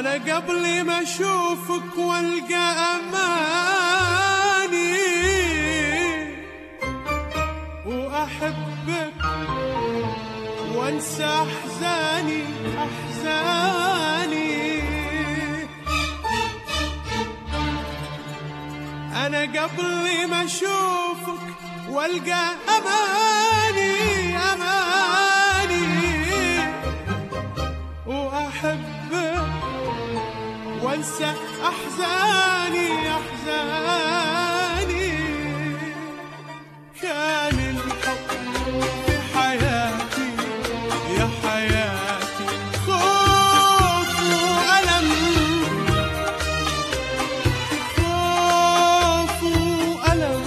أنا قبل ما أشوفك وألقى أماني وأحبك وأنسى أحزاني أحزاني أنا قبل ما أشوفك وألقى أماني أماني وأحبك وأنسى أحزاني أحزاني كان الحب في حياتي يا حياتي خوف وألم خوف وألم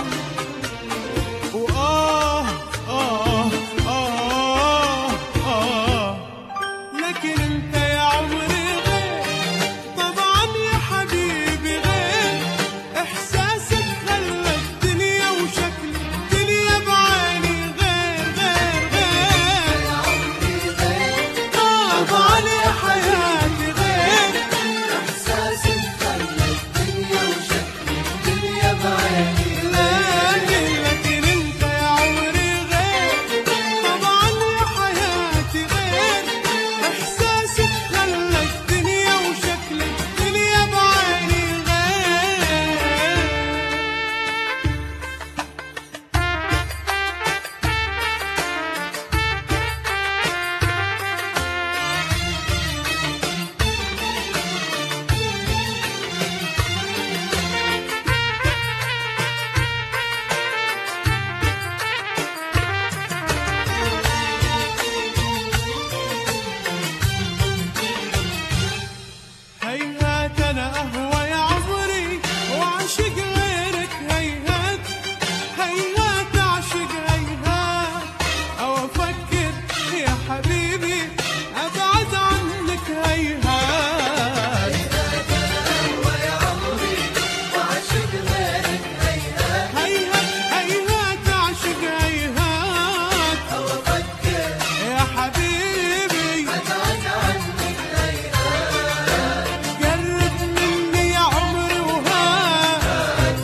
وآه آه آه آه لكن أنت يا عمري غير طبعا يا حبيبي غير إحساسك خلى الدنيا وشكل الدنيا بعيني غير غير غير طبعا يا حياتي غير إحساسك خلى الدنيا وشكل الدنيا بعيني لكن لكن انت يا عمري غير طبعا يا حياتي غير احساسك خلى الدنيا وشكل الدنيا بعيني غير هيهات انا اهوى يا عمري واعشق غيرك هيهات هيهات اعشق هيهات او افكر يا حبيبي ابعد عنك هيهات ويا عمري وعشق غيرك هيهات هيهات هيهات اعشق هيهات أو أفكر يا حبيبي أبعد عنك هيهات قرب مني يا عمري وهات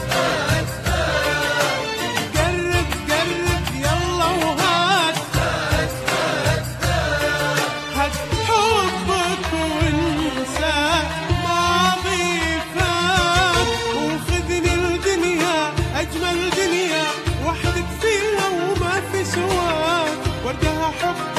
قرب قرب يلا وهات هات حبك وانسى ماضي فات وخذني الدنيا اجمل دنيا وحدك فيها وما في سواك وردها حب